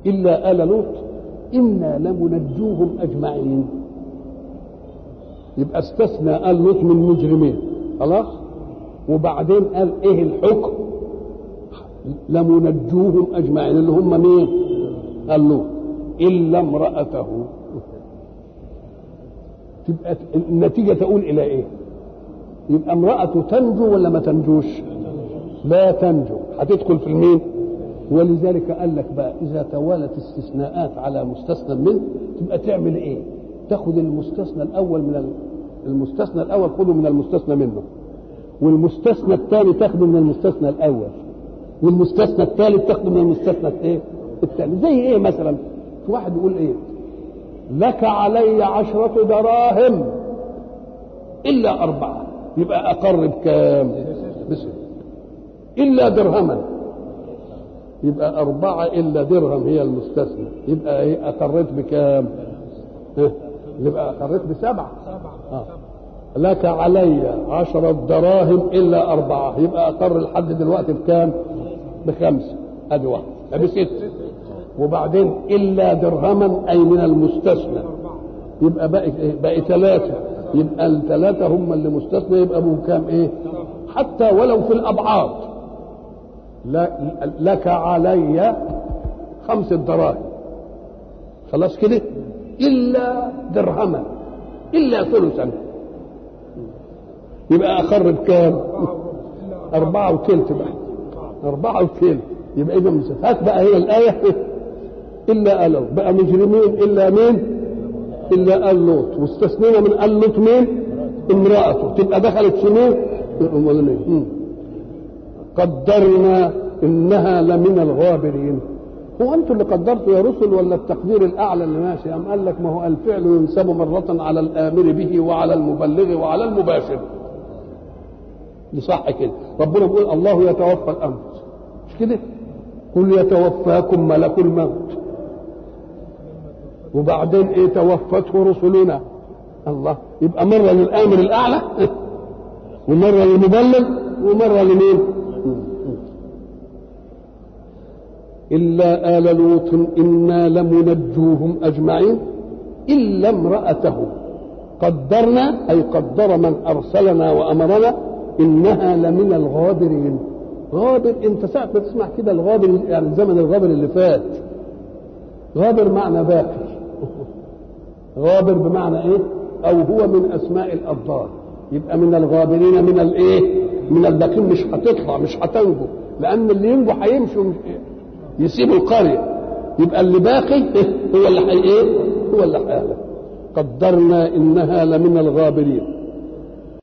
إلا آل لوط إنا لمنجوهم أجمعين يبقى استثنى آل لوط من مجرمين خلاص وبعدين قال إيه الحكم لمنجوهم أجمعين اللي هم مين قال لوط إلا امرأته تبقى النتيجة تقول إلى إيه يبقى امرأته تنجو ولا ما تنجوش لا تنجو هتدخل في المين ولذلك قال لك بقى إذا توالت استثناءات على مستثنى منه تبقى تعمل إيه تاخد المستثنى الأول من المستثنى الأول خده من المستثنى منه والمستثنى الثاني تاخده من المستثنى الأول والمستثنى الثالث تاخده من المستثنى الايه الثاني زي ايه مثلا في واحد يقول ايه لك علي عشرة دراهم إلا أربعة يبقى أقر بكام بس إلا درهما يبقى أربعة إلا درهم هي المستثنى يبقى إيه أقريت بكام ها؟ يبقى أقريت بسبعة آه. لك علي عشرة دراهم إلا أربعة يبقى أقر لحد دلوقتي بكام بخمسة أدي واحد أدي ستة وبعدين إلا درهما أي من المستثنى يبقى باقي إيه؟ باقي ثلاثة يبقى الثلاثة هم اللي مستثنى يبقى أبوه كام إيه حتى ولو في الأبعاد لا لك علي خمسة دراهم خلاص كده إلا درهما إلا ثلثا يبقى أقر بكام أربعة وثلث بقى أربعة وثلث يبقى إذا هات بقى هي الآية إلا ألو بقى مجرمين إلا مين إلا آل لوط واستثنينا من آل لوط مين امرأته تبقى دخلت في مين أمال مين قدرنا إنها لمن الغابرين هو أنتم اللي قدرتوا يا رسل ولا التقدير الأعلى اللي ماشي أم قال لك ما هو الفعل ينسب مرة على الآمر به وعلى المبلغ وعلى المباشر دي صح كده ربنا بيقول الله يتوفى الأنفس مش كده قل يتوفاكم ملك الموت وبعدين ايه توفته رسلنا الله يبقى مرة للآمر الأعلى ومرة للمبلغ ومرة لمين إلا آل لوط إنا لمنجوهم أجمعين إلا امرأته قدرنا أي قدر من أرسلنا وأمرنا إنها لمن الغابرين غابر أنت ساعة ما تسمع كده الغابر يعني زمن الغابر اللي فات غابر معنى باقي غابر بمعنى ايه او هو من اسماء الابطال يبقى من الغابرين من الايه من الباقين مش هتطلع مش هتنجو لان اللي ينجو هيمشي يسيبوا القريه يبقى اللي باقي هو اللي حي ايه هو اللي حيالك قدرنا انها لمن الغابرين